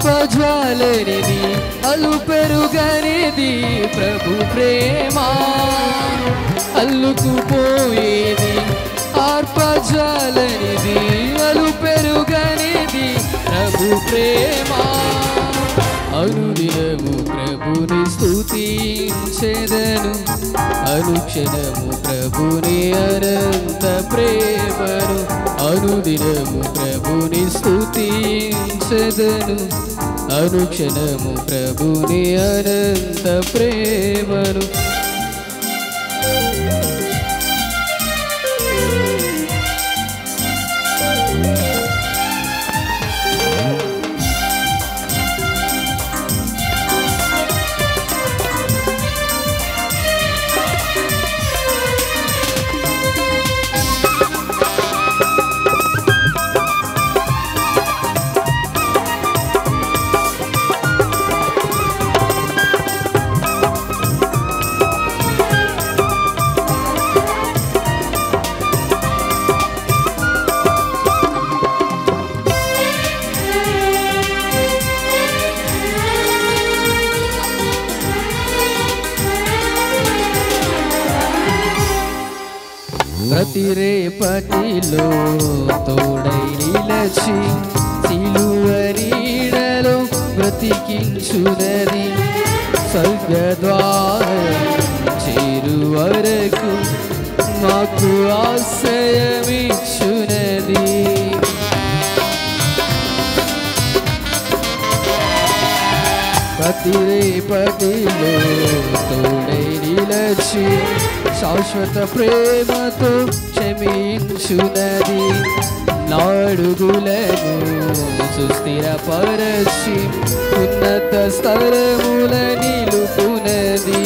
ఆర్పజ్వాలనిది అలు పెరుగనిది ప్రభు ప్రేమ అల్లుకుపోయేది ఆర్పజ్వాలనిది అలు పెరుగనిది ప్రభు ప్రేమ అనుదినము ప్రభుని స్తుతించెదను అనుక్షణము ప్రభుని అనంత ప్రేమను అనుదినము ప్రభుని స్తుతించెదను అనుక్షణము ప్రభుని అనంత ప్రేమను ప్రతి రేపటిలో తోడై నిలచి సిలువ నీడలో బ్రతికించునది స్వర్గద్వారం చేరు వరకు మాకు ఆశ్రయమిచ్చునది ప్రతి రేపటిలో తోడై నిలచి శాశ్వత ప్రేమతో క్షమించునది నాడుగులను సుస్థిరపరచి ఉన్నత స్థలముల నిలుపునది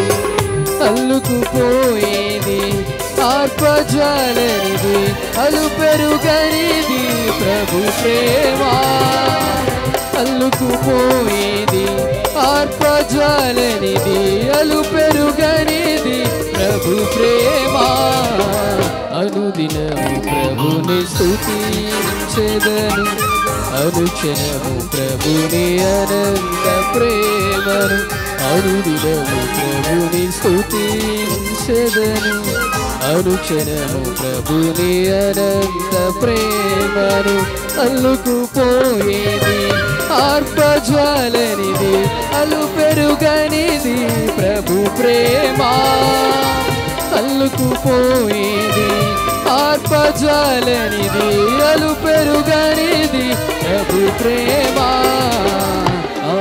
అల్లుకుపోయేది ఆర్పజ్వాలనిది అలు పెరుగనిది ప్రభు ప్రేమ అల్లుకుపోయేది ఆర్పజ్వాలనిది అలు పెరుగనిది ప్రభు ప్రేమ అనుదినము ప్రభుని స్తుతించెదను అనుక్షణము ప్రభుని అనంత ప్రేమను అనుదినము ప్రభుని స్తుతించెదను అనుక్షణము ప్రభుని అనంత ప్రేమను అల్లుకుపోయేది ఆర్పజ్వాలనిది అలు పెరుగనిది ప్రభు ప్రేమ అల్లుకుపోయేది ఆర్పజ్వాలనిది అలు పెరుగనిది ప్రభు ప్రేమ ఆ,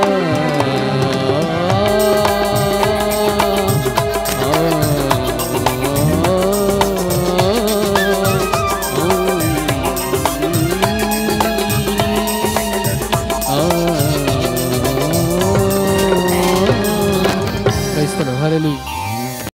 ఆ, ఆ, ఆ, ఆ. క్రైస్తవులు హల్లెలూయా